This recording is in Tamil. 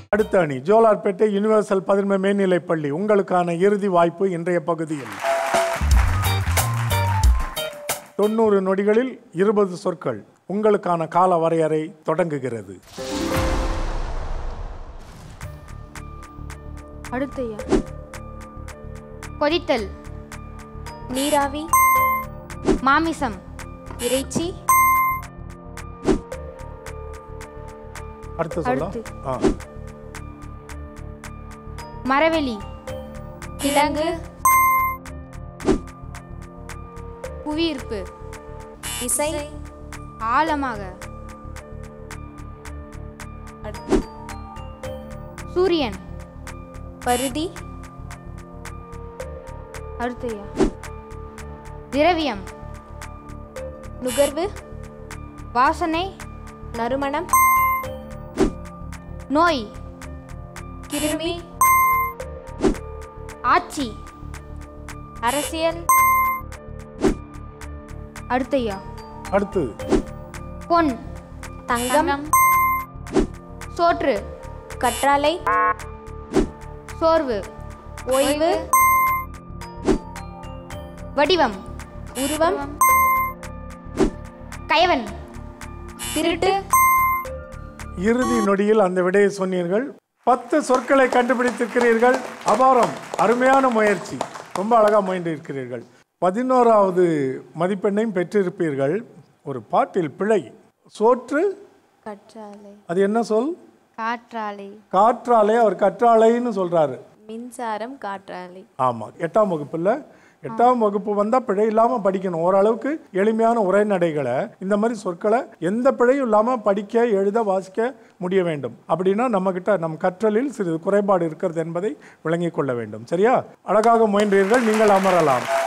அடுத்த அணி ஜோலார்பேட்டை யுனிவர்சல் பதின்ம மேல்நிலைப் பள்ளி உங்களுக்கான இறுதி வாய்ப்பு இன்றைய பகுதியில் தொண்ணூறு நொடிகளில் இருபது சொற்கள் உங்களுக்கான கால வரையறை தொடங்குகிறது அடுத்தையா கொதித்தல் நீராவி மாமிசம் இறைச்சி அடுத்து சொல்ல அடுத்து. ஆ மரவெளி கிழங்கு புவியீர்ப்பு இசை ஆழமாக அடுத்து. சூரியன் பருதி அடுத்தையா திரவியம் நுகர்வு வாசனை நறுமணம் நோய் கிருமி ஆட்சி அரசியல் அடுத்தையா அடுத்து பொன் தங்கம் சோற்று கற்றாழை சோர்வு ஓய்வு வடிவம் உருவம் கயவன் திருட்டு இறுதி நொடியில் அந்த விடையை சொன்னீர்கள் பத்து சொற்களை கண்டுபிடித்திருக்கிறீர்கள் அபாரம் அருமையான முயற்சி ரொம்ப அழகாக முயன்று இருக்கிறீர்கள் பதினோராவது மதிப்பெண்ணையும் பெற்றிருப்பீர்கள் ஒரு பாட்டில் பிழை சோற்று கற்றாழை அது என்ன சொல் காற்றாலை காற்றாலே அவர் கற்றாழைன்னு சொல்றாரு மின்சாரம் காற்றாழை ஆமாம் எட்டாம் வகுப்பில் எட்டாம் வகுப்பு வந்தால் பிழை இல்லாமல் படிக்கணும் ஓரளவுக்கு எளிமையான உரைநடைகளை இந்த மாதிரி சொற்களை எந்த பிழையும் இல்லாமல் படிக்க எழுத வாசிக்க முடிய வேண்டும் அப்படின்னா நம்மக்கிட்ட நம் கற்றலில் சிறிது குறைபாடு இருக்கிறது என்பதை விளங்கிக் கொள்ள வேண்டும் சரியா அழகாக முயன்றீர்கள் நீங்கள் அமரலாம்